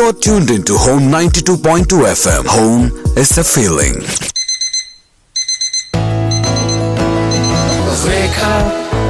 You're tuned into Home 92.2 FM. Home is a feeling. Wake up,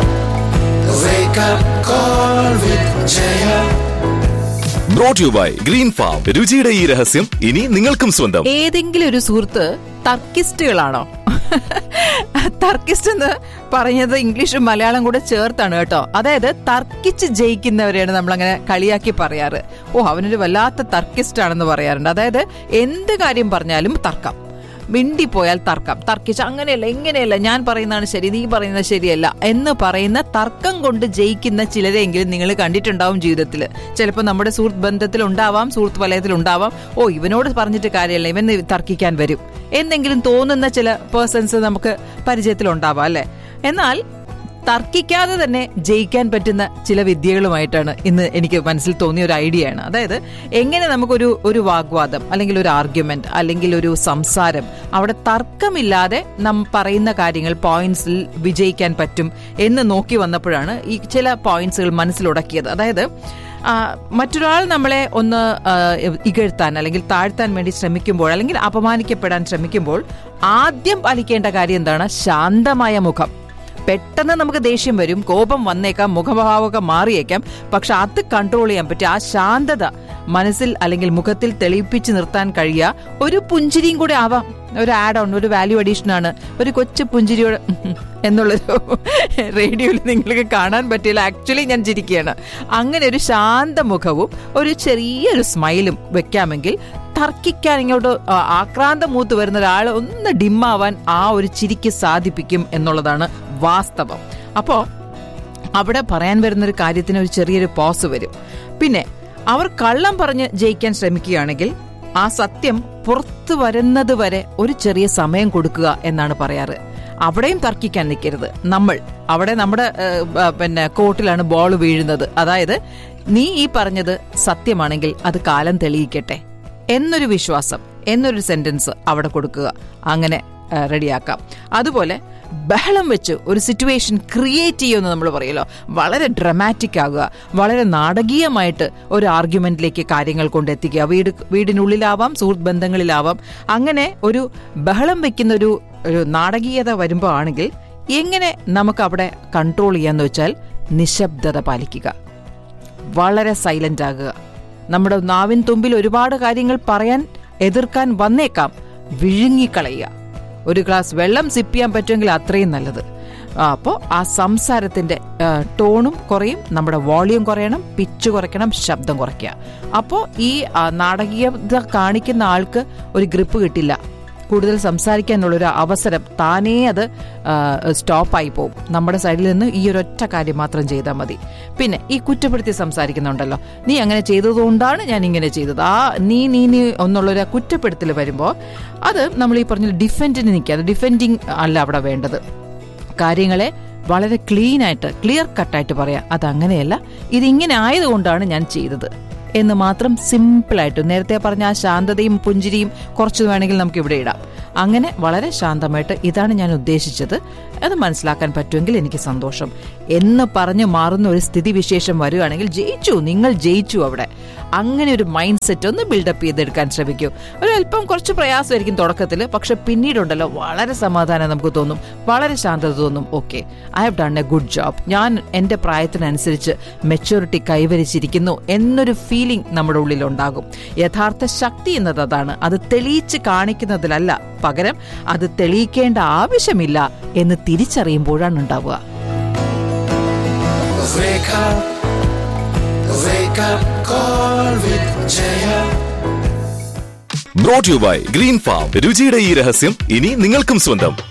wake up, call with Jaya. Brought you by green farm രുചിയുടെ ഈ രഹസ്യം ഇനി നിങ്ങൾക്കും സ്വന്തം ഏതെങ്കിലും ഒരു സുഹൃത്ത് തർക്കിസ്റ്റുകളാണോ തർക്കിസ്റ്റ് എന്ന് പറഞ്ഞത് ഇംഗ്ലീഷും മലയാളം കൂടെ ചേർത്താണ് കേട്ടോ അതായത് തർക്കിച്ച് ജയിക്കുന്നവരെയാണ് നമ്മൾ അങ്ങനെ കളിയാക്കി പറയാറ് ഓ അവനൊരു വല്ലാത്ത തർക്കിസ്റ്റ് ആണെന്ന് പറയാറുണ്ട് അതായത് എന്ത് കാര്യം പറഞ്ഞാലും തർക്കം മിണ്ടിപ്പോയാൽ തർക്കം തർക്കിച്ച് അങ്ങനെയല്ല ഇങ്ങനെയല്ല ഞാൻ പറയുന്നതാണ് ശരി നീ പറയുന്നത് ശരിയല്ല എന്ന് പറയുന്ന തർക്കം കൊണ്ട് ജയിക്കുന്ന ചിലരെങ്കിലും നിങ്ങൾ കണ്ടിട്ടുണ്ടാവും ജീവിതത്തിൽ ചിലപ്പോൾ നമ്മുടെ സുഹൃത്ത് ബന്ധത്തിൽ ഉണ്ടാവാം സുഹൃത്ത് വലയത്തിൽ ഉണ്ടാവാം ഓ ഇവനോട് പറഞ്ഞിട്ട് കാര്യമല്ല ഇവൻ തർക്കിക്കാൻ വരും എന്തെങ്കിലും തോന്നുന്ന ചില പേഴ്സൺസ് നമുക്ക് പരിചയത്തിൽ ഉണ്ടാവാം അല്ലെ എന്നാൽ തർക്കിക്കാതെ തന്നെ ജയിക്കാൻ പറ്റുന്ന ചില വിദ്യകളുമായിട്ടാണ് ഇന്ന് എനിക്ക് മനസ്സിൽ തോന്നിയ ഒരു ഐഡിയ ആണ് അതായത് എങ്ങനെ നമുക്കൊരു ഒരു വാഗ്വാദം അല്ലെങ്കിൽ ഒരു ആർഗ്യുമെന്റ് അല്ലെങ്കിൽ ഒരു സംസാരം അവിടെ തർക്കമില്ലാതെ നാം പറയുന്ന കാര്യങ്ങൾ പോയിന്റ്സിൽ വിജയിക്കാൻ പറ്റും എന്ന് നോക്കി വന്നപ്പോഴാണ് ഈ ചില പോയിന്റ്സുകൾ മനസ്സിലുടക്കിയത് അതായത് ആ, മറ്റൊരാൾ നമ്മളെ ഒന്ന് ആ, ഇകഴ്ത്താൻ അല്ലെങ്കിൽ താഴ്ത്താൻ വേണ്ടി ശ്രമിക്കുമ്പോൾ അല്ലെങ്കിൽ അപമാനിക്കപ്പെടാൻ ശ്രമിക്കുമ്പോൾ ആദ്യം പാലിക്കേണ്ട കാര്യം എന്താണ് ശാന്തമായ മുഖം പെട്ടെന്ന് നമുക്ക് ദേഷ്യം വരും കോപം വന്നേക്കാം മുഖഭാവമൊക്കെ മാറിയേക്കാം പക്ഷെ അത് കൺട്രോൾ ചെയ്യാൻ പറ്റിയ ആ ശാന്തത മനസ്സിൽ അല്ലെങ്കിൽ മുഖത്തിൽ തെളിയിപ്പിച്ച് നിർത്താൻ കഴിയുക ഒരു പുഞ്ചിരിയും കൂടെ ആവാം ഒരു ആഡ് ഓൺ ഒരു വാല്യൂ അഡീഷൻ ആണ് ഒരു കൊച്ചു പുഞ്ചിരിയോടെ എന്നുള്ളൊരു റേഡിയോയിൽ നിങ്ങൾക്ക് കാണാൻ പറ്റില്ല ആക്ച്വലി ഞാൻ ചിരിക്കുകയാണ് അങ്ങനെ ഒരു ശാന്ത മുഖവും ഒരു ചെറിയൊരു സ്മൈലും വെക്കാമെങ്കിൽ തർക്കിക്കാൻ ഇങ്ങോട്ട് ആ, ആക്രാന്തം മൂത്ത് വരുന്ന ഒരാൾ ഒന്ന് ഡിമ്മാവാൻ ആ ഒരു ചിരിക്ക് സാധിപ്പിക്കും എന്നുള്ളതാണ് വാസ്തവം അപ്പോ അവിടെ പറയാൻ വരുന്ന ഒരു കാര്യത്തിന് ഒരു ചെറിയൊരു പോസ് വരും പിന്നെ അവർ കള്ളം പറഞ്ഞ് ജയിക്കാൻ ശ്രമിക്കുകയാണെങ്കിൽ ആ സത്യം പുറത്തു വരുന്നത് വരെ ഒരു ചെറിയ സമയം കൊടുക്കുക എന്നാണ് പറയാറ് അവിടെയും തർക്കിക്കാൻ നിൽക്കരുത് നമ്മൾ അവിടെ നമ്മുടെ ഏഹ്, ബ- പിന്നെ കോർട്ടിലാണ് ബോൾ വീഴുന്നത് അതായത് നീ ഈ പറഞ്ഞത് സത്യമാണെങ്കിൽ അത് കാലം തെളിയിക്കട്ടെ എന്നൊരു വിശ്വാസം എന്നൊരു സെന്റൻസ് അവിടെ കൊടുക്കുക അങ്ങനെ ആ, റെഡിയാക്കാം അതുപോലെ ബഹളം വെച്ച് ഒരു സിറ്റുവേഷൻ ക്രിയേറ്റ് ചെയ്യുമെന്ന് നമ്മൾ പറയുമല്ലോ വളരെ ഡ്രമാറ്റിക് ആകുക വളരെ നാടകീയമായിട്ട് ഒരു ആർഗ്യുമെന്റിലേക്ക് കാര്യങ്ങൾ കൊണ്ടെത്തിക്കുക വീട് വീടിനുള്ളിലാവാം സുഹൃത്ത് ബന്ധങ്ങളിലാവാം അങ്ങനെ ഒരു ബഹളം വെക്കുന്ന ഒരു ഒരു നാടകീയത വരുമ്പോൾ ആണെങ്കിൽ എങ്ങനെ നമുക്ക് അവിടെ കൺട്രോൾ ചെയ്യാന്ന് വെച്ചാൽ നിശബ്ദത പാലിക്കുക വളരെ സൈലന്റ് ആകുക നമ്മുടെ നാവിൻ തുമ്പിൽ ഒരുപാട് കാര്യങ്ങൾ പറയാൻ എതിർക്കാൻ വന്നേക്കാം വിഴുങ്ങിക്കളയുക ഒരു ഗ്ലാസ് വെള്ളം സിപ്പ് ചെയ്യാൻ പറ്റുമെങ്കിൽ അത്രയും നല്ലത് അപ്പോൾ ആ സംസാരത്തിന്റെ ആ, ടോണും കുറയും നമ്മുടെ വോളിയം കുറയണം പിച്ച് കുറയ്ക്കണം ശബ്ദം കുറയ്ക്കുക അപ്പോൾ ഈ ആ, നാടകീയത കാണിക്കുന്ന ആൾക്ക് ഒരു ഗ്രിപ്പ് കിട്ടില്ല കൂടുതൽ സംസാരിക്കാനുള്ളൊരു അവസരം താനേ അത് സ്റ്റോപ്പായി പോകും നമ്മുടെ സൈഡിൽ നിന്ന് ഈ ഒരൊറ്റ കാര്യം മാത്രം ചെയ്താൽ മതി പിന്നെ ഈ കുറ്റപ്പെടുത്തി സംസാരിക്കുന്നുണ്ടല്ലോ നീ അങ്ങനെ ചെയ്തതുകൊണ്ടാണ് ഞാൻ ഇങ്ങനെ ചെയ്തത് ആ നീ നീ നീ എന്നുള്ളൊരു കുറ്റപ്പെടുത്തൽ വരുമ്പോൾ അത് നമ്മൾ ഈ പറഞ്ഞ ഡിഫെൻഡിന് നിൽക്കാതെ ഡിഫെൻഡിങ് അല്ല അവിടെ വേണ്ടത് കാര്യങ്ങളെ വളരെ ക്ലീൻ ആയിട്ട് ക്ലിയർ കട്ടായിട്ട് പറയാം അതങ്ങനെയല്ല ഇതിങ്ങനെ ആയതുകൊണ്ടാണ് ഞാൻ ചെയ്തത് എന്ന് മാത്രം സിമ്പിളായിട്ട് നേരത്തെ പറഞ്ഞ ആ ശാന്തതയും പുഞ്ചിരിയും കുറച്ച് വേണമെങ്കിൽ നമുക്ക് ഇവിടെ ഇടാം അങ്ങനെ വളരെ ശാന്തമായിട്ട് ഇതാണ് ഞാൻ ഉദ്ദേശിച്ചത് അത് മനസ്സിലാക്കാൻ പറ്റുമെങ്കിൽ എനിക്ക് സന്തോഷം എന്ന് പറഞ്ഞ് മാറുന്ന ഒരു സ്ഥിതിവിശേഷം വരികയാണെങ്കിൽ ജയിച്ചു നിങ്ങൾ ജയിച്ചു അവിടെ അങ്ങനെ ഒരു മൈൻഡ് സെറ്റ് ഒന്ന് ബിൽഡപ്പ് ചെയ്തെടുക്കാൻ ശ്രമിക്കൂ ഒരു അല്പം കുറച്ച് പ്രയാസമായിരിക്കും തുടക്കത്തിൽ പക്ഷെ പിന്നീടുണ്ടല്ലോ വളരെ സമാധാനം നമുക്ക് തോന്നും വളരെ ശാന്തത തോന്നും okay I have done a good job ഞാൻ എൻ്റെ പ്രായത്തിനനുസരിച്ച് മെച്യൂരിറ്റി കൈവരിച്ചിരിക്കുന്നു എന്നൊരു ഫീലിംഗ് നമ്മുടെ ഉള്ളിൽ ഉണ്ടാകും യഥാർത്ഥ ശക്തി എന്നത് അതാണ് അത് തെളിയിച്ച് കാണിക്കുന്നതിലല്ല പകരം അത് തെളിയിക്കേണ്ട ആവശ്യമില്ല എന്ന് തിരിച്ചറിയുമ്പോഴാണ് ഉണ്ടാവുക Wake up, wake up, call with Jaya. Brought you by green farm രുചിയുടെ ഈ രഹസ്യം ഇനി നിങ്ങൾക്കും സ്വന്തം